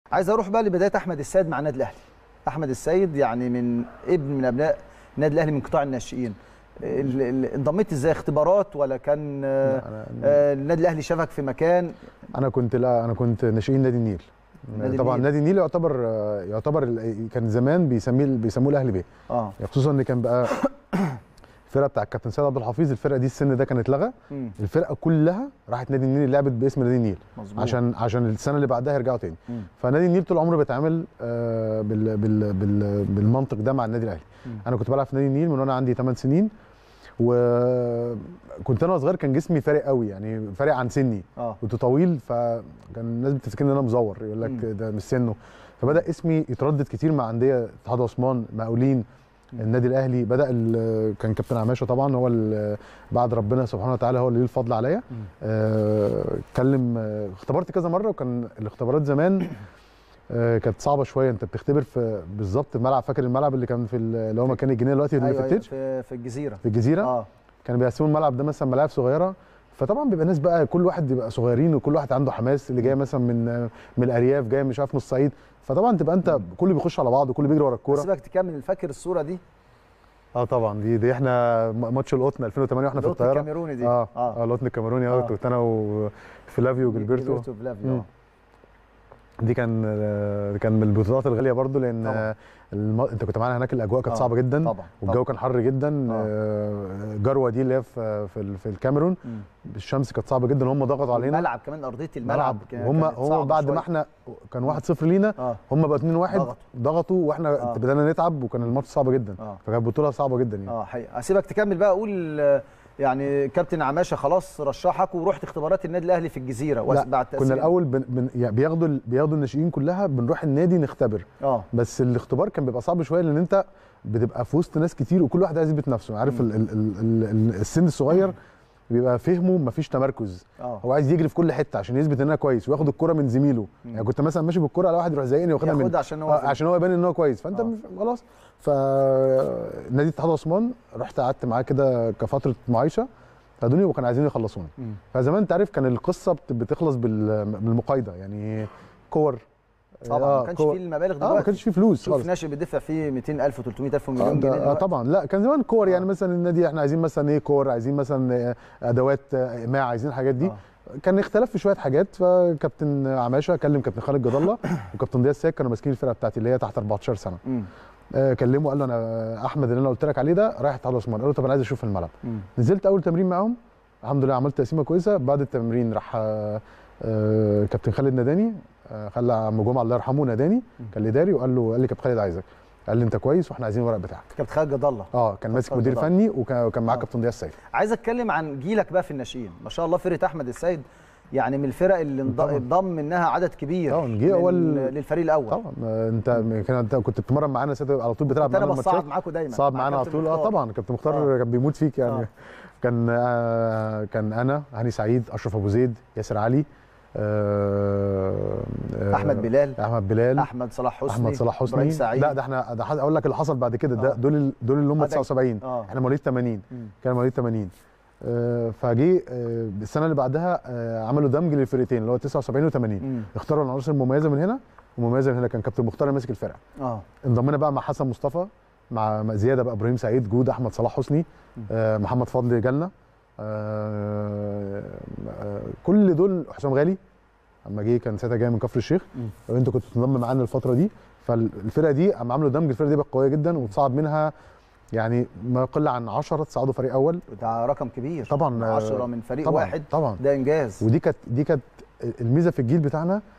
عايز اروح بقى لبدايه احمد السيد مع النادي الاهلي احمد السيد يعني من ابن من ابناء النادي الاهلي من قطاع الناشئين ال- ال- انضميت ازاي اختبارات ولا كان آه، لا، أنا- آه، النادي الاهلي شافك في مكان انا كنت لا انا كنت ناشئين نادي النيل نادي طبعا النيل. نادي النيل يعتبر يعتبر ال- كان زمان بيسميه بيسموه الاهلي بيه اه خصوصا ان كان بقى الفرقه بتاع الكابتن سيد عبد الحفيظ الفرقه دي السن ده كان اتلغى مم. الفرقه كلها راحت نادي النيل لعبت باسم نادي النيل مظبوط عشان عشان السنه اللي بعدها يرجعوا تاني مم. فنادي النيل طول عمره بيتعامل آه، بال بال بال بالمنطق ده مع النادي الاهلي مم. انا كنت بلعب في نادي النيل من وانا عندي 8 سنين وكنت انا صغير كان جسمي فارق قوي يعني فارق عن سني اه كنت طويل فكان الناس بتفتكرني ان انا مزور يقول لك مم. ده مش سنه فبدا اسمي يتردد كتير مع انديه اتحاد عثمان مقاولين مم. النادي الاهلي بدا ال- كان كابتن عماشه طبعا هو ال- بعد ربنا سبحانه وتعالى هو اللي ليه الفضل عليا مم. آه، اتكلم آه، اختبرت كذا مره وكان الاختبارات زمان آه، كانت صعبه شويه انت بتختبر في بالظبط الملعب فاكر الملعب اللي كان في ال- اللي هو مكان الجنيه دلوقتي اللي ايوه, في أيوة التتش في, في الجزيره في الجزيره اه كانوا بيقسموا الملعب ده مثلا ملاعب صغيره فطبعا بيبقى ناس بقى كل واحد بيبقى صغيرين وكل واحد عنده حماس اللي جاي مثلا من من الارياف جاي مش عارف من الصعيد فطبعا تبقى انت كله بيخش على بعض وكله بيجري ورا الكوره سيبك تكمل فاكر الصوره دي اه طبعا دي دي احنا م- ماتش القطن 2008 واحنا في القطن الطياره الكاميروني دي اه اه القطن الكاميروني اه آه. كنت انا وفلافيو وجilberto جilberto فلافيو مم. آه. دي كان آه، كان من البطولات الغاليه برضو لان طبعا. آه، الم... انت كنت معانا هناك الاجواء كانت آه، صعبه جدا طبعا والجو طبعا. كان حر جدا آه. آه، جروه دي اللي هي في في ال- في الكاميرون مم. الشمس كانت صعبه جدا هم ضغطوا علينا الملعب كمان ارضيه الملعب كان- هم كانت هم صعبة بعد شوية. ما احنا كان 1-0 لينا اه هم بقى 2-1 ضغطوا. ضغطوا واحنا آه. بدانا نتعب وكان الماتش صعب جدا اه فكانت بطوله صعبه جدا يعني اه حقيقة اسيبك تكمل بقى اقول آه، يعني كابتن عماشه خلاص رشحك ورحت اختبارات النادي الاهلي في الجزيره لا، بعد كنا تأثير- الاول بن... بن... يعني بياخدوا ال- بياخدوا الناشئين كلها بنروح النادي نختبر اه بس الاختبار كان بيبقى صعب شويه لان انت بتبقى في وسط ناس كتير وكل واحد عايز يثبت نفسه عارف ال... ال... ال... ال... السن الصغير بيبقى فهمه مفيش تمركز اه هو عايز يجري في كل حته عشان يثبت ان انا كويس وياخد الكره من زميله مم. يعني كنت مثلا ماشي بالكره على واحد يروح زايقني واخدها من ياخدها عشان هو آه، في- عشان هو يبان ان هو كويس فانت آه. مش- خلاص ف نادي اتحاد عثمان رحت قعدت معاه كده كفتره معايشه خدوني وكانوا عايزين يخلصوني مم. فزمان انت عارف كان القصه بت- بتخلص بال- بالمقايضه يعني كور طبعا آه، ما كانش كور. فيه المبالغ اه ما دلوقتي كانش فيه فلوس شوف خالص ناشئ بيدفع فيه 200000 و300000 آه ومليون جنيه ده- آه دلوقتي. طبعا لا كان زمان كور يعني آه. مثلا النادي احنا عايزين مثلا ايه كور عايزين مثلا آه، ادوات آه، اقماع عايزين الحاجات دي آه. كان اختلاف في شويه حاجات فكابتن عماشه كلم كابتن خالد جد الله وكابتن ضياء الساك كانوا ماسكين الفرقه بتاعتي اللي هي تحت 14 سنه مم. آه، كلمه قال له انا احمد اللي انا قلت لك عليه ده رايح اتحاد عثمان قال له طب انا عايز اشوف الملعب مم. نزلت اول تمرين معاهم الحمد لله عملت تقسيمه كويسه بعد التمرين راح آه، آه، كابتن خالد ناداني آه، خلى عم جمعه الله يرحمه ناداني كان الاداري وقال له قال لي كابتن خالد عايزك قال لي انت كويس واحنا عايزين الورق بتاعك كابتن خالد جد الله اه كان ماسك خالد مدير جد فني وكان وكان معاه آه. كابتن ضياء السيد عايز اتكلم عن جيلك بقى في الناشئين ما شاء الله فرقه احمد السيد يعني من الفرق اللي انض- طبعاً. انضم منها عدد كبير طبعاً، جه من- أول- للفريق الاول طبعا آه، انت كان انت كنت بتتمرن معانا ساعتها على طول بتلعب كنت انا معانا بصعد الماتشات معاكم دايما صعد مع معانا على كابتن طول اه مختار. طبعا كابتن مختار آه. كان بيموت فيك يعني آه. كان آه كان انا هاني سعيد اشرف ابو زيد ياسر علي آه آه احمد بلال احمد بلال احمد صلاح حسني احمد صلاح حسني إبراهيم سعيد لا ده احنا ده حد- اقول لك اللي حصل بعد كده ده آه. دول ال- دول اللي هم آه، ده- 79 اه احنا مواليد 80 مم. كان مواليد 80 آه فجه آه السنه اللي بعدها آه عملوا دمج للفرقتين اللي هو 79 و80 مم. اختاروا العناصر المميزه من هنا ومميزه من هنا كان كابتن مختار اللي ماسك الفرقه اه انضمينا بقى مع حسن مصطفى مع مع زياده بقى ابراهيم سعيد جود احمد صلاح حسني م. آه محمد فضل جالنا آه آه كل دول حسام غالي اما جه كان ساعتها جاي من كفر الشيخ م. وانت كنت بتنضم معانا الفتره دي فالفرقه دي اما عملوا دمج الفرقه دي بقت قويه جدا وتصعد منها يعني ما يقل عن 10 تصعدوا فريق اول ده رقم كبير طبعا آه، 10 من فريق طبعا واحد طبعا ده انجاز ودي كانت دي كانت الميزه في الجيل بتاعنا